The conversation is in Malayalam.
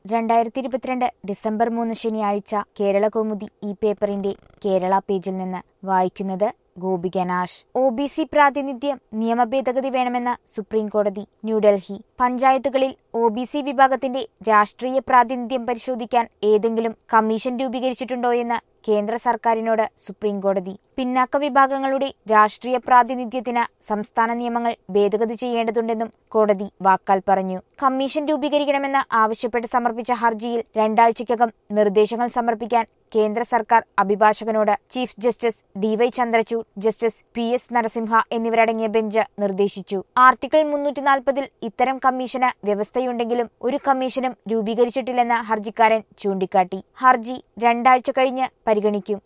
രണ്ടായിരത്തി ഇരുപത്തിരണ്ട് ഡിസംബർ മൂന്ന് ശനിയാഴ്ച കേരള കൗമുദി ഈ പേപ്പറിന്റെ കേരള പേജിൽ നിന്ന് വായിക്കുന്നത് Gopika Nash O B C പ്രാതിനിധ്യം നിയമ ഭേദഗതി വേണമെന്ന് സുപ്രീം കോടതി ന്യൂഡൽഹി പഞ്ചായത്തുകളിൽ ഒ ബി സി വിഭാഗത്തിന്റെ രാഷ്ട്രീയ പ്രാതിനിധ്യം പരിശോധിക്കാൻ ഏതെങ്കിലും കമ്മീഷൻ രൂപീകരിച്ചിട്ടുണ്ടോയെന്ന് കേന്ദ്ര സർക്കാരിനോട് സുപ്രീം കോടതി പിന്നാക്ക വിഭാഗങ്ങളുടെ രാഷ്ട്രീയ പ്രാതിനിധ്യത്തിന് സംസ്ഥാന നിയമങ്ങൾ ഭേദഗതി ചെയ്യേണ്ടതുണ്ടെന്നും കോടതി വാക്കാൽ പറഞ്ഞു കമ്മീഷൻ രൂപീകരിക്കണമെന്ന് ആവശ്യപ്പെട്ട് സമർപ്പിച്ച ഹർജിയിൽ രണ്ടാഴ്ചയ്ക്കകം നിർദ്ദേശങ്ങൾ സമർപ്പിക്കാൻ കേന്ദ്ര സർക്കാർ അഭിഭാഷകനോട് chief justice D Y Chandrachud justice P S Narasimha എന്നിവരടങ്ങിയ ബെഞ്ച് നിർദ്ദേശിച്ചു ആർട്ടിക്കിൾ മുന്നൂറ്റി നാൽപ്പതിൽ ഇത്തരം കമ്മീഷന് വ്യവസ്ഥയുണ്ടെങ്കിലും ഒരു കമ്മീഷനും രൂപീകരിച്ചിട്ടില്ലെന്ന് ഹർജിക്കാരൻ ചൂണ്ടിക്കാട്ടി ഹർജി രണ്ടാഴ്ച കഴിഞ്ഞ് പരിഗണിക്കും